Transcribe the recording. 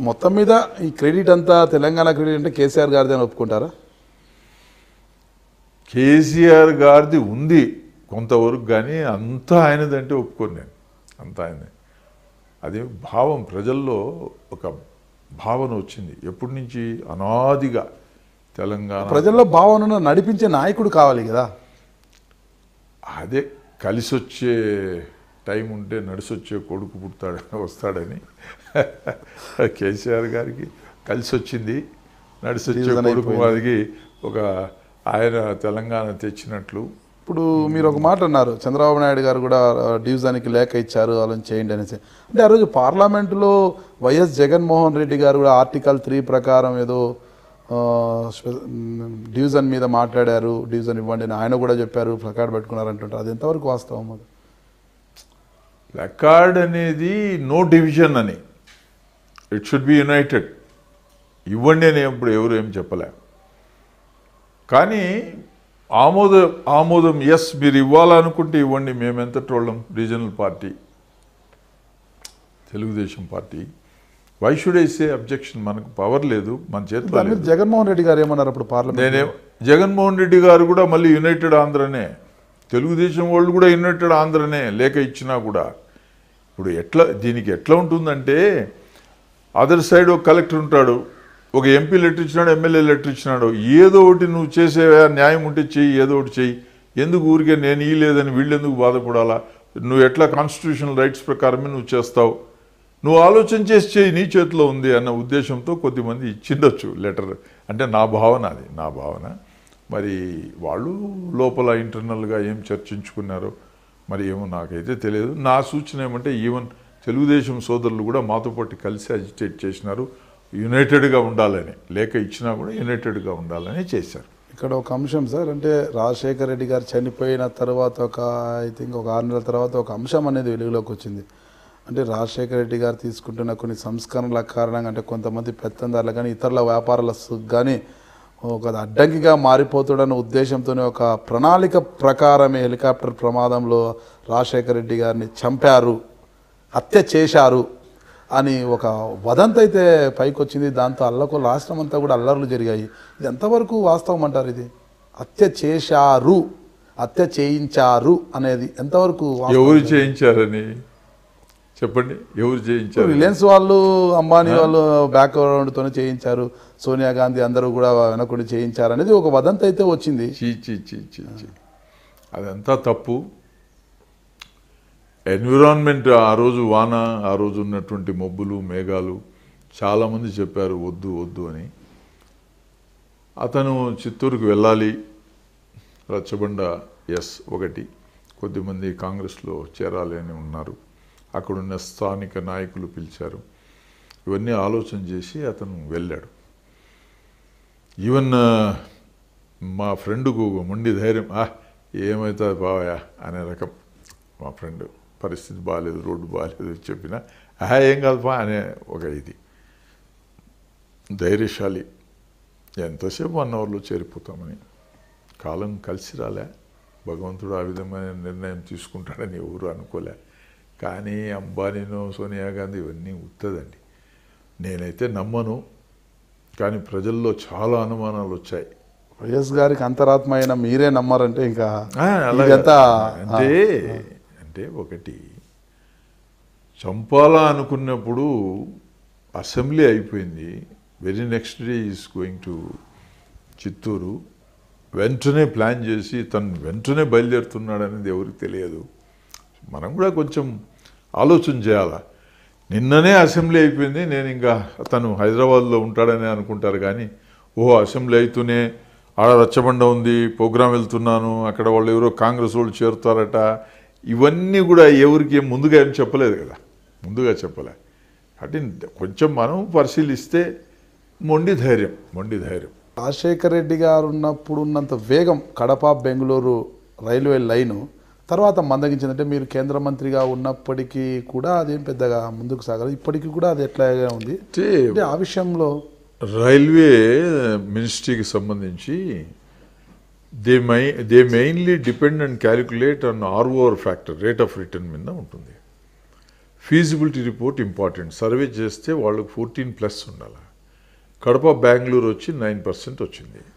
మొత్తం మీద ఈ క్రెడిట్ అంతా తెలంగాణ క్రెడిట్ అంటే కేసీఆర్ గారిది అని ఒప్పుకుంటారా కేసీఆర్ గారిది ఉంది కొంతవరకు కానీ అంతా ఆయనదంటే ఒప్పుకోను నేను అంతా ఆయనదే అది భావం ప్రజల్లో ఒక భావన వచ్చింది ఎప్పటి నుంచి అనాదిగా తెలంగాణ ప్రజల్లో భావనను నడిపించే నాయకుడు కావాలి కదా అదే కలిసి వచ్చే టైం ఉంటే నడిసి వచ్చే కొడుకు పుడతాడు వస్తాడని కేసీఆర్ గారికి కలిసి వచ్చింది నడిసి వచ్చే Reason కొడుకు అయిపోయింది. వారికి ఒక ఆయన తెలంగాణ తెచ్చినట్లు ఇప్పుడు మీరు ఒక మాట అన్నారు చంద్రబాబు నాయుడు గారు కూడా ఆ, డివిజన్కి లేఖ ఇచ్చారు వాళ్ళని చేయండి అనేసి అంటే ఆ రోజు పార్లమెంటులో వైఎస్ జగన్మోహన్ రెడ్డి గారు కూడా ఆర్టికల్ త్రీ ప్రకారం ఏదో ఆ, స్పె- మ్, డివిజన్ మీద మాట్లాడారు డివిజన్ ఇవ్వండి అని ఆయన కూడా చెప్పారు ప్లకార్డ్ పెట్టుకున్నారు అంటుంటారు అది ఎంతవరకు వాస్తవం అది ప్లకార్డ్ అనేది నో డివిజన్ అని ఇట్ షుడ్ బి యునైటెడ్ ఇవ్వండి అని ఇప్పుడు ఎవరు ఏం చెప్పలే కానీ ఆమోద ఆమోదం ఎస్ మీరు ఇవ్వాలనుకుంటే ఇవ్వండి మేము ఎంత టోళ్ళం regional party Telugu Desam party why should I say objection మనకు పవర్ లేదు మన చేతిలో దాని లేదు మీద జగన్మోహన్ రెడ్డి గారు ఏమన్నారు అప్పుడు పార్లమెంట్ నేనే జగన్మోహన్ రెడ్డి గారు కూడా మళ్ళీ యునైటెడ్ ఆంధ్రనే తెలుగుదేశం వాళ్ళు కూడా యునైటెడ్ ఆంధ్రనే లేఖ ఇచ్చినా కూడా ఇప్పుడు ఎట్లా దీనికి ఎట్లా ఉంటుందంటే అదర్ సైడ్ ఒక కలెక్టర్ ఉంటాడు ఒక ఎంపీ లెటర్ ఇచ్చినాడు ఎమ్మెల్యే లెటర్ ఇచ్చినాడు ఏదో ఒకటి నువ్వు చేసే న్యాయం ఉంటే చెయ్యి ఏదో ఒకటి చెయ్యి ఎందుకు ఊరికే నేను ఈ లేదని వీళ్ళు ఎందుకు బాధపడాలా నువ్వు ఎట్లా కాన్స్టిట్యూషనల్ రైట్స్ ప్రకారమే నువ్వు చేస్తావు నువ్వు ఆలోచన చేసి చేయి నీ చేతిలో ఉంది అన్న ఉద్దేశంతో కొద్దిమంది ఇచ్చిండొచ్చు లెటర్ అంటే నా భావన అది నా భావన మరి వాళ్ళు లోపల ఇంటర్నల్గా ఏం చర్చించుకున్నారో మరి ఏమో నాకైతే తెలియదు నా సూచన ఏమంటే ఈవెన్ తెలుగుదేశం సోదరులు కూడా మాతో పాటు కలిసి అజిటేట్ చేసినారు యునైటెడ్గా ఉండాలని లేక ఇచ్చినా కూడా యునైటెడ్గా ఉండాలని చేశారు ఇక్కడ ఒక అంశం సార్ అంటే రాజశేఖర రెడ్డి గారు చనిపోయిన తర్వాత ఒక ఐ థింక్ ఒక ఆరు నెలల తర్వాత ఒక అంశం అనేది వెలుగులోకి వచ్చింది అంటే రాజశేఖర రెడ్డి గారు తీసుకుంటున్న కొన్ని సంస్కరణల కారణంగా అంటే కొంతమంది పెత్తందారులు కానీ ఇతరుల వ్యాపారాలకు కానీ ఒక అడ్డంకిగా మారిపోతాడన్న ఉద్దేశంతోనే ఒక ప్రణాళిక ప్రకారమే హెలికాప్టర్ ప్రమాదంలో రాజశేఖర రెడ్డి గారిని చంపారు హత్య చేశారు అని ఒక వదంతి అయితే పైకి వచ్చింది దాంతో అల్లకు రాష్ట్రం అంతా కూడా అల్లర్లు జరిగాయి ఇది ఎంతవరకు వాస్తవం అంటారు ఇది హత్య చేశారు హత్య చేయించారు అనేది ఎంతవరకు వాస్తవం? ఎవరు చేయించారని చెప్పండి ఎవరు చేయించారు రిలయన్స్ వాళ్ళు అంబానీ వాళ్ళు బ్యాక్గ్రౌండ్తోనే చేయించారు సోనియా గాంధీ అందరూ కూడా వెనకుండి చేయించారు అనేది ఒక వదంతి అయితే వచ్చింది చీ చీ చీ చీ చీ అదంతా తప్పు ఎన్విరాన్మెంట్ ఆ రోజు వాన ఆ రోజు ఉన్నటువంటి మబ్బులు మేఘాలు చాలామంది చెప్పారు వద్దు వద్దు అని అతను చిత్తూరుకు వెళ్ళాలి రచ్చబండ ఎస్ ఒకటి కొద్దిమంది కాంగ్రెస్లో చేరాలి అని ఉన్నారు అక్కడున్న స్థానిక నాయకులు పిలిచారు ఇవన్నీ ఆలోచన చేసి అతను వెళ్ళాడు ఈవెన్ ఆ, మా ఫ్రెండ్కు మొండి ధైర్యం ఆ ఏమవుతుంది బావయా అనే రకం మా ఫ్రెండ్ పరిస్థితి బాగాలేదు రోడ్డు బాగాలేదు చెప్పిన ఆ ఏం కాదు బా అనే ఒక ఇది ధైర్యశాలి ఎంతసేపు వన్ అవర్లో చేరిపోతామని కాలం కలిసి రాలే భగవంతుడు ఆ విధమైన నిర్ణయం తీసుకుంటాడని ఎవరు అనుకోలే కానీ అంబానీనో సోనియా గాంధీ ఇవన్నీ ఉత్తదండి నేనైతే నమ్మను కానీ ప్రజల్లో చాలా అనుమానాలు వచ్చాయి వైఎస్ గారికి అంతరాత్మ అయిన మీరే నమ్మారంటే ఇంకా ఆ, అలాగే. ఇదంతా అంటే అంటే ఒకటి చంపాలా అనుకున్నప్పుడు అసెంబ్లీ అయిపోయింది very next day is going to Chittoor వెంటనే ప్లాన్ చేసి తను వెంటనే బయలుదేరుతున్నాడు అనేది ఎవరికి తెలియదు మనం కూడా కొంచెం ఆలోచన చేయాలా నిన్ననే అసెంబ్లీ అయిపోయింది నేను ఇంకా తను హైదరాబాద్లో ఉంటాడని అనుకుంటారు కానీ ఓహో అసెంబ్లీ అయితేనే ఆడ రచ్చబండ ఉంది ప్రోగ్రాం వెళ్తున్నాను అక్కడ వాళ్ళు ఎవరో కాంగ్రెస్ వాళ్ళు చేరుతారట ఇవన్నీ కూడా ఎవరికి ఏం ముందుగా ఏం చెప్పలేదు కదా ముందుగా చెప్పలే కాబట్టి కొంచెం మనం పరిశీలిస్తే మొండి ధైర్యం మొండి ధైర్యం రాజశేఖర రెడ్డి గారు ఉన్నప్పుడు ఉన్నంత వేగం కడప బెంగళూరు రైల్వే లైను తర్వాత మందగించిందంటే మీరు కేంద్ర మంత్రిగా ఉన్నప్పటికీ కూడా అదేం పెద్దగా ముందుకు సాగలేదు ఇప్పటికీ కూడా అది ఎట్లాగే ఉంది అంటే అంటే ఆ విషయంలో రైల్వే మినిస్ట్రీకి సంబంధించి they may they mainly depend and calculate on ROR factor rate of return మీద ఉంటుంది ఫీజిబిలిటీ రిపోర్ట్ ఇంపార్టెంట్ సర్వే చేస్తే వాళ్ళకి ఫోర్టీన్ ప్లస్ ఉండాలి కడప బెంగళూరు వచ్చి నైన్ పర్సెంట్ వచ్చింది